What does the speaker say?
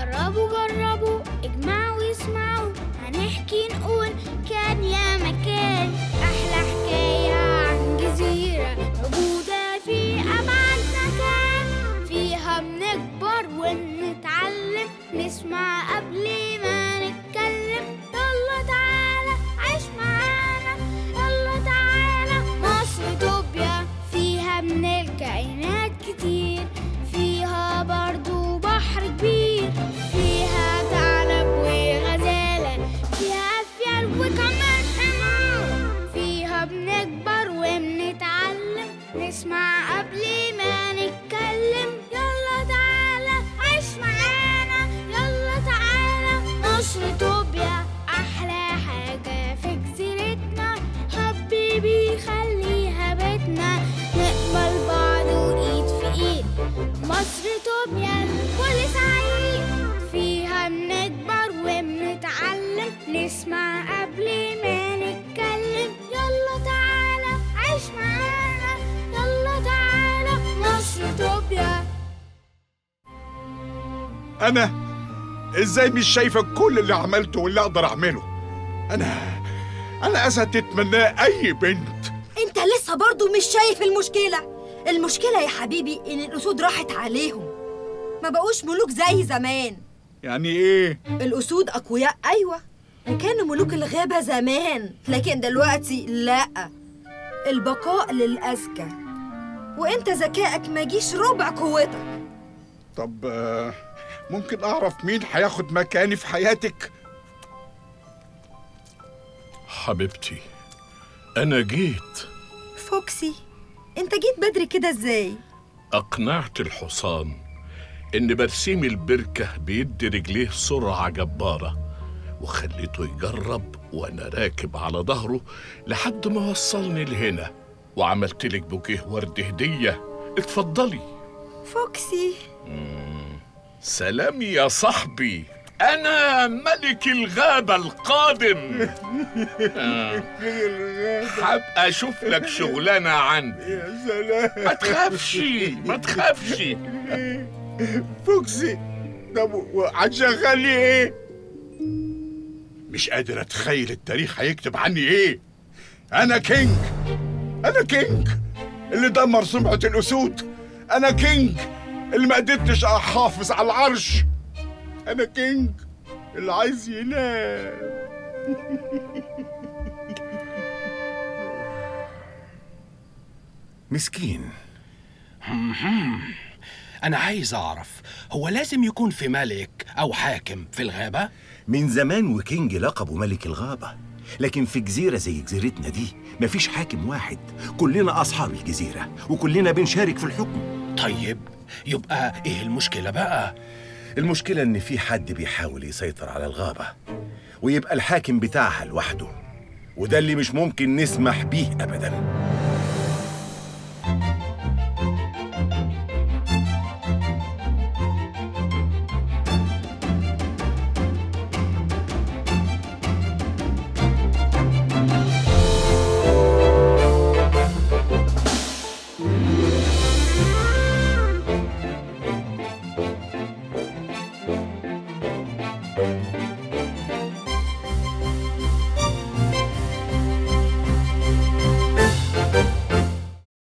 جربوا جربوا اجمعوا يسمعوا هنحكي نقول كان يا مكان أحلى حكاية عن جزيرة موجودة في أبعد مكان فيها بنكبر ونتعلم نسمع قبل ما نتكلم يلا تعالى عيش معانا يلا تعالى مصر توبيا فيها من الكائنات كتير فيها برضو بحر كبير فيها ثعلب وغزالة فيها أفيال وكمان حمار فيها بنكبر وبنتعلم نسمع قبل ما نتكلم يلا تعالى عيش معانا يلا تعالى مصر توبيا أحلى حاجة في جزيرتنا حبيبي خليها بيتنا نقبل بعض وإيد في إيد مصر توبيا الكل سعيد فيها بنكبر وبنتعلم نسمع قبل ما نتكلم يلا تعالى عيش معانا يلا تعالى مصر توبيا انا ازاي مش شايفه كل اللي عملته واللي اقدر اعمله انا انا اسد تتمناه اي بنت انت لسه برضو مش شايف المشكلة المشكلة يا حبيبي ان الاسود راحت عليهم ما بقوش ملوك زي زمان يعني ايه الاسود اقوياء ايوه وكانوا ملوك الغابة زمان لكن دلوقتي لا البقاء للأذكى وانت ذكائك ما جيش ربع قوتك طب آه، ممكن اعرف مين هياخد مكاني في حياتك حبيبتي أنا جيت فوكسي انت جيت بدري كده ازاي أقنعت الحصان إن برسيم البركة بيدي رجليه سرعة جبارة وخليته يجرب وأنا راكب على ظهره لحد ما وصلني لهنا وعملت لك بوكيه ورد هدية اتفضلي فوكسي سلام يا صاحبي أنا ملك الغابة القادم آه. هبقى أشوف لك شغلانة عندي يا سلام ما تخافش ما تخافش فوكسي طب و- هتشغلني ايه مش قادر اتخيل التاريخ هيكتب عني ايه انا كينج انا كينج اللي دمر سمعة الاسود انا كينج اللي ما قدرتش احافظ على العرش انا كينج اللي عايز ينام مسكين أنا عايز أعرف هو لازم يكون في ملك أو حاكم في الغابة؟ من زمان وكينج لقبه ملك الغابة لكن في جزيرة زي جزيرتنا دي مفيش حاكم واحد كلنا أصحاب الجزيرة وكلنا بنشارك في الحكم طيب يبقى إيه المشكلة بقى؟ المشكلة إن في حد بيحاول يسيطر على الغابة ويبقى الحاكم بتاعها لوحده وده اللي مش ممكن نسمح بيه أبدا